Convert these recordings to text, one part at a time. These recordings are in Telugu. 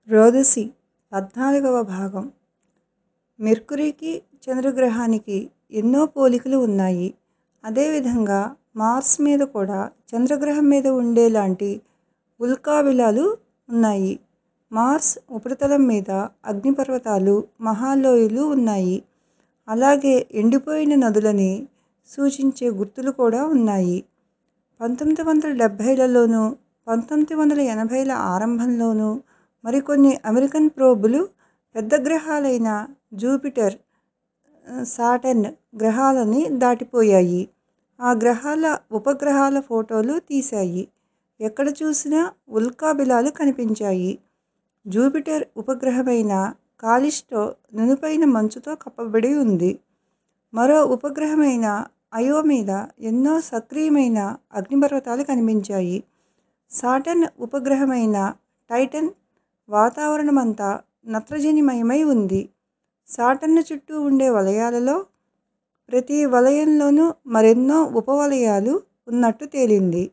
రోదసి పద్నాలుగవ భాగం మెర్కురీకి చంద్రగ్రహానికి ఎన్నో పోలికలు ఉన్నాయి అదేవిధంగా మార్స్ మీద కూడా చంద్రగ్రహం మీద ఉండేలాంటి ఉల్కాపిలాలు ఉన్నాయి మార్స్ ఉపరితలం మీద అగ్నిపర్వతాలు మహాలోయలు ఉన్నాయి అలాగే ఎండిపోయిన నదులని సూచించే గుర్తులు కూడా ఉన్నాయి పంతొమ్మిది వందల డెబ్భైలలోనూ పంతొమ్మిది వందల ఎనభైల ఆరంభంలోనూ మరికొన్ని అమెరికన్ ప్రోబులు పెద్ద గ్రహాలైన జూపిటర్ సాటర్న్ గ్రహాలని దాటిపోయాయి ఆ గ్రహాల ఉపగ్రహాల ఫోటోలు తీశాయి ఎక్కడ చూసినా ఉల్కాపిలాలు కనిపించాయి జూపిటర్ ఉపగ్రహమైన కాలిస్టో నునుపైన మంచుతో కప్పబడి ఉంది మరో ఉపగ్రహమైన అయో మీద ఎన్నో సక్రియమైన అగ్నిపర్వతాలు కనిపించాయి సాటర్న్ ఉపగ్రహమైన టైటన్ వాతావరణమంతా నత్రజనిమయమై ఉంది సాటర్న్ చుట్టూ ఉండే వలయాలలో ప్రతి వలయంలోనూ మరెన్నో ఉపవలయాలు ఉన్నట్టు తేలింది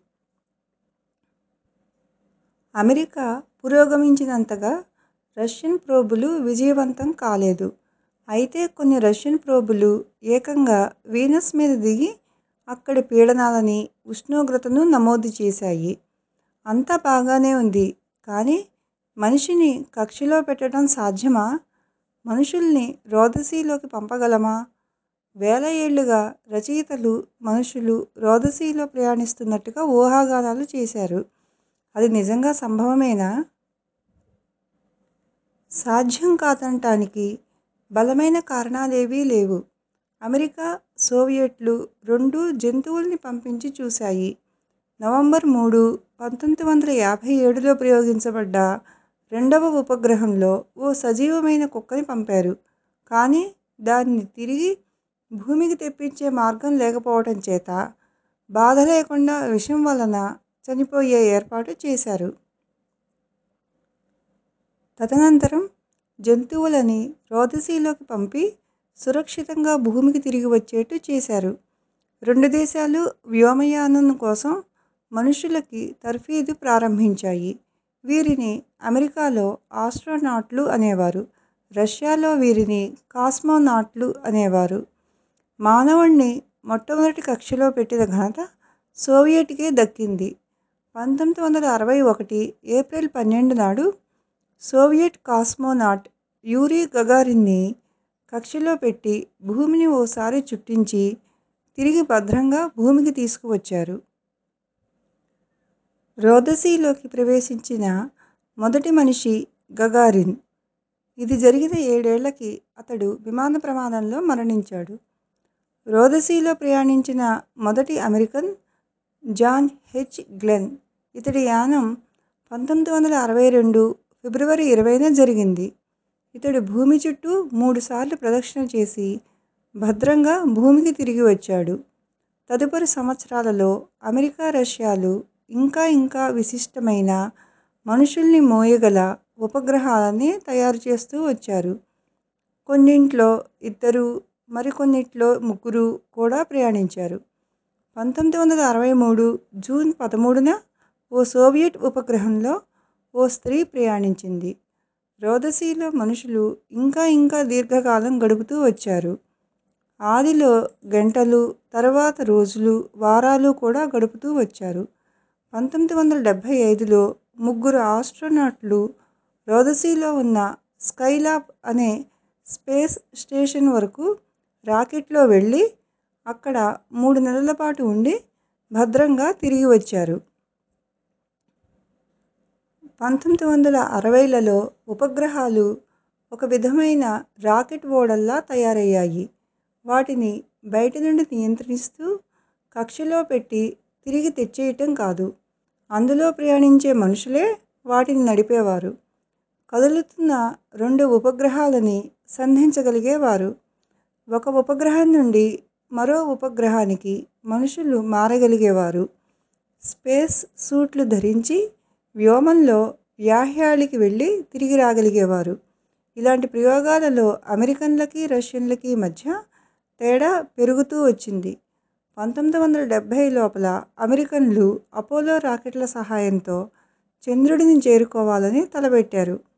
అమెరికా పురోగమించినంతగా రష్యన్ ప్రోబులు విజయవంతం కాలేదు అయితే కొన్ని రష్యన్ ప్రోబులు ఏకంగా వీనస్ మీద దిగి అక్కడి పీడనాలని ఉష్ణోగ్రతను నమోదు చేశాయి అంతా బాగానే ఉంది కానీ మనిషిని కక్షలో పెట్టడం సాధ్యమా మనుషుల్ని రోదసీలోకి పంపగలమా వేల ఏళ్లుగా రచయితలు మనుషులు రోదసీలో ప్రయాణిస్తున్నట్టుగా ఊహాగానాలు చేశారు అది నిజంగా సంభవమేనా సాధ్యం కాదనటానికి బలమైన కారణాలేవీ లేవు అమెరికా సోవియట్లు రెండూ జంతువుల్ని పంపించి చూశాయి నవంబర్ మూడు పంతొమ్మిది వందల యాభై ఏడులో ప్రయోగించబడ్డ రెండవ ఉపగ్రహంలో ఓ సజీవమైన కుక్కని పంపారు కానీ దానిని తిరిగి భూమికి తెప్పించే మార్గం లేకపోవటం చేత బాధ లేకుండా విషం వలన చనిపోయే ఏర్పాటు చేశారు తదనంతరం జంతువులని రోదసీలోకి పంపి సురక్షితంగా భూమికి తిరిగి వచ్చేట్టు చేశారు రెండు దేశాలు వ్యోమయానం కోసం మనుషులకి తర్ఫీదు ప్రారంభించాయి వీరిని అమెరికాలో ఆస్ట్రోనాట్లు అనేవారు రష్యాలో వీరిని కాస్మోనాట్లు అనేవారు మానవుణ్ణి మొట్టమొదటి కక్షలో పెట్టిన ఘనత సోవియట్కే దక్కింది పంతొమ్మిది వందల అరవై ఒకటి ఏప్రిల్ పన్నెండు నాడు సోవియట్ కాస్మోనాట్ యూరీ గగారిన్ని కక్షలో పెట్టి భూమిని ఓసారి చుట్టించి తిరిగి భద్రంగా భూమికి తీసుకువచ్చారు రోదసీలోకి ప్రవేశించిన మొదటి మనిషి గగారిన్ ఇది జరిగిన ఏడేళ్లకి అతడు విమాన ప్రమాదంలో మరణించాడు రోదసీలో ప్రయాణించిన మొదటి అమెరికన్ జాన్ హెచ్ గ్లెన్ ఇతడి యానం పంతొమ్మిది వందల అరవై రెండు ఫిబ్రవరి ఇరవైన జరిగింది ఇతడు భూమి చుట్టూ మూడుసార్లు ప్రదక్షిణ చేసి భద్రంగా భూమికి తిరిగి వచ్చాడు తదుపరి సంవత్సరాలలో అమెరికా రష్యాలు ఇంకా ఇంకా విశిష్టమైన మనుషుల్ని మోయగల ఉపగ్రహాలని తయారు చేస్తూ వచ్చారు కొన్నింట్లో ఇద్దరు మరికొన్నిట్లో ముగ్గురు కూడా ప్రయాణించారు పంతొమ్మిది వందల అరవై మూడు జూన్ పదమూడున ఓ సోవియట్ ఉపగ్రహంలో ఓ స్త్రీ ప్రయాణించింది రోదసీలో మనుషులు ఇంకా ఇంకా దీర్ఘకాలం గడుపుతూ వచ్చారు ఆదిలో గంటలు తర్వాత రోజులు వారాలు కూడా గడుపుతూ వచ్చారు పంతొమ్మిది వందల డెబ్భై ఐదులో ముగ్గురు ఆస్ట్రోనాట్లు రోదసీలో ఉన్న స్కైలాబ్ అనే స్పేస్ స్టేషన్ వరకు రాకెట్లో వెళ్ళి అక్కడ మూడు నెలల పాటు ఉండి భద్రంగా తిరిగి వచ్చారు పంతొమ్మిది వందల అరవైలలో ఉపగ్రహాలు ఒక విధమైన రాకెట్ ఓడల్లా తయారయ్యాయి వాటిని బయట నుండి నియంత్రిస్తూ కక్షలో పెట్టి తిరిగి తెచ్చేయటం కాదు అందులో ప్రయాణించే మనుషులే వాటిని నడిపేవారు కదులుతున్న రెండు ఉపగ్రహాలని సంధించగలిగేవారు ఒక ఉపగ్రహం నుండి మరో ఉపగ్రహానికి మనుషులు మారగలిగేవారు స్పేస్ సూట్లు ధరించి వ్యోమంలో వ్యాహ్యాళికి వెళ్ళి తిరిగి రాగలిగేవారు ఇలాంటి ప్రయోగాలలో అమెరికన్లకి రష్యన్లకి మధ్య తేడా పెరుగుతూ వచ్చింది పంతొమ్మిది వందల డెబ్భై లోపల అమెరికన్లు అపోలో రాకెట్ల సహాయంతో చంద్రుడిని చేరుకోవాలని తలపెట్టారు